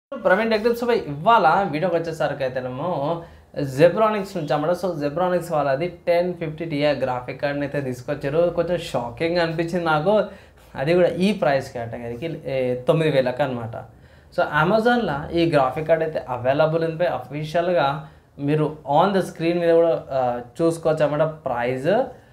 Praveen techniques పై ఇవాళ వీడియోకి వచ్చేసరికి అయితేనేమో జెబ్రానిక్స్ నుంచి అన్నమాట సో జెబ్రానిక్స్ వాళ్ళది టెన్ ఫిఫ్టీ టీఆ గ్రాఫిక్ కార్డ్ని అయితే తీసుకొచ్చారు కొంచెం షాకింగ్ అనిపించింది నాకు అది కూడా ఈ ప్రైస్ కేటగిరీకి ఏ, తొమ్మిది వేలకు అనమాట సో అమెజాన్లో ఈ గ్రాఫిక్ కార్డ్ అయితే అవైలబుల్ ఉంది అఫీషియల్గా మీరు ఆన్ ద స్క్రీన్ మీద కూడా ఆ, చూసుకోవచ్చు అన్నమాట ప్రైజ్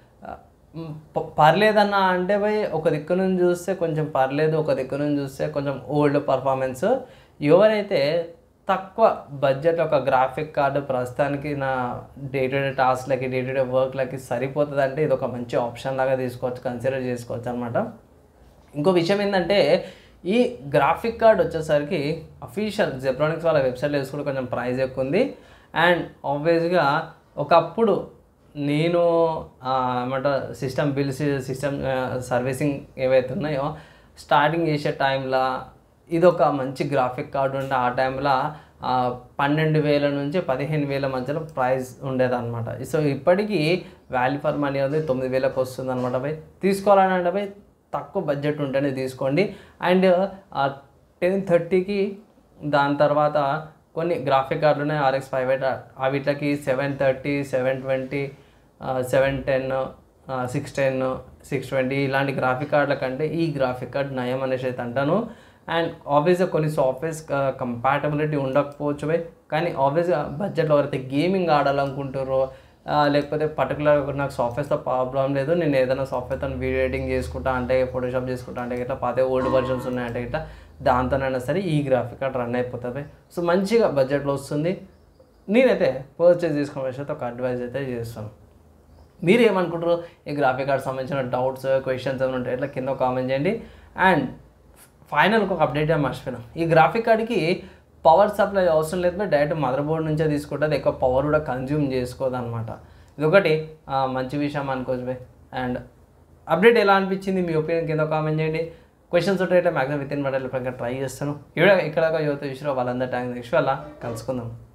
ప- పర్లేదన్న అంటే పోయి ఒక దిక్కు నుంచి చూస్తే కొంచెం పర్లేదు ఒక దిక్కు నుంచి చూస్తే కొంచెం ఓల్డ్ పర్ఫార్మెన్స్ ఎవరైతే తక్కువ బడ్జెట్ ఒక గ్రాఫిక్ కార్డు ప్రస్తుతానికి నా డే టు డే టాస్క్లకి డే టు డే వర్క్లకి సరిపోతుంది అంటే ఇది ఒక మంచి ఆప్షన్ లాగా తీసుకోవచ్చు కన్సిడర్ చేసుకోవచ్చు అనమాట ఇంకో విషయం ఏంటంటే ఈ గ్రాఫిక్ కార్డ్ వచ్చేసరికి అఫీషియల్ జెబ్రానిక్స్ వాళ్ళ వెబ్సైట్లో వేసుకుంటే కొంచెం ప్రైస్ ఎక్కువ ఉంది అండ్ ఆబ్వియస్గా ఒకప్పుడు నేను ఆ, ఏమంటారు సిస్టమ్ బిల్స్ సిస్టమ్ సర్వీసింగ్ ఏవైతే ఉన్నాయో స్టార్టింగ్ చేసే టైంలో ఇది ఒక మంచి గ్రాఫిక్ కార్డు ఉంటే ఆ టైంలో పన్నెండు వేల నుంచి పదిహేను వేల మధ్యలో ప్రైస్ ఉండేదన్నమాట సో ఇప్పటికీ వాల్యూ ఫర్ మనీ అనేది తొమ్మిది వేలకు వస్తుంది అనమాట బై తీసుకోవాలని అంటే బై తక్కువ బడ్జెట్ ఉంటేనే తీసుకోండి అండ్ టెన్ థర్టీకి దాని తర్వాత కొన్ని గ్రాఫిక్ కార్డులు ఉన్నాయి ఆర్ఎక్స్ ఫైవ్ ఎయిట్ ఆ వీటికి seven thirty seven twenty seven ten six ten six twenty ఇలాంటి గ్రాఫిక్ కార్డుల కంటే ఈ గ్రాఫిక్ కార్డ్ నయం అనేసి అయితే అంటాను అండ్ ఆబ్వియస్గా కొన్ని సాఫ్ట్వేర్స్ కంపాటబిలిటీ ఉండకపోవచ్చు బై కానీ ఆబ్వియస్గా బడ్జెట్లో ఎవరైతే గేమింగ్ ఆడాలనుకుంటారో ఆ, లేకపోతే పర్టికులర్ నాకు సాఫ్ట్వేర్స్తో ప్రాబ్లం లేదు నేను ఏదైనా సాఫ్ట్వేర్తో వీడియో ఎడిటింగ్ చేసుకుంటా అంటే ఫోటోషాప్ చేసుకుంటా అంటే ఇట్లా పాత ఓల్డ్ వర్షన్స్ ఉన్నాయంటే ఇట్లా దాంతోనైనా సరే ఈ గ్రాఫిక్ కార్డ్ రన్ అయిపోతుంది సో మంచిగా బడ్జెట్లో వస్తుంది నేనైతే పర్చేస్ చేసుకునే విషయంతో ఒక అడ్వైజ్ అయితే చేస్తాను మీరు ఏమనుకుంటారు ఈ గ్రాఫిక్ కార్డ్ సంబంధించిన డౌట్స్ క్వశ్చన్స్ ఏమైనా ఉంటాయి ఇట్లా కింద కామెంట్ చేయండి అండ్ ఫైనల్ ఒక అప్డేట్ ఏం మర్చిపోయినాం ఈ గ్రాఫిక్ కార్డ్కి పవర్ సప్లై అవసరం లేదు డైరెక్ట్ మదర్ బోర్డ్ నుంచే తీసుకుంటుంది ఎక్కువ పవర్ కూడా కన్జ్యూమ్ చేసుకోదు అనమాట ఇది ఒకటి ఆ, మంచి విషయం అనుకోవచ్చు బై అండ్ అప్డేట్ ఎలా అనిపించింది మీ ఒపీనియన్ కింద కామెంట్ చేయండి క్వశ్చన్స్ ఉంటే ఇట్లా మ్యాక్సిమం విత్ ఇన్ మటల్ ట్రై చేస్తాను ఇక్కడ ఇక్కడ యువత విషయంలో వాళ్ళందరూ టైం నెక్స్ట్ వల్ల కలుసుకుందాం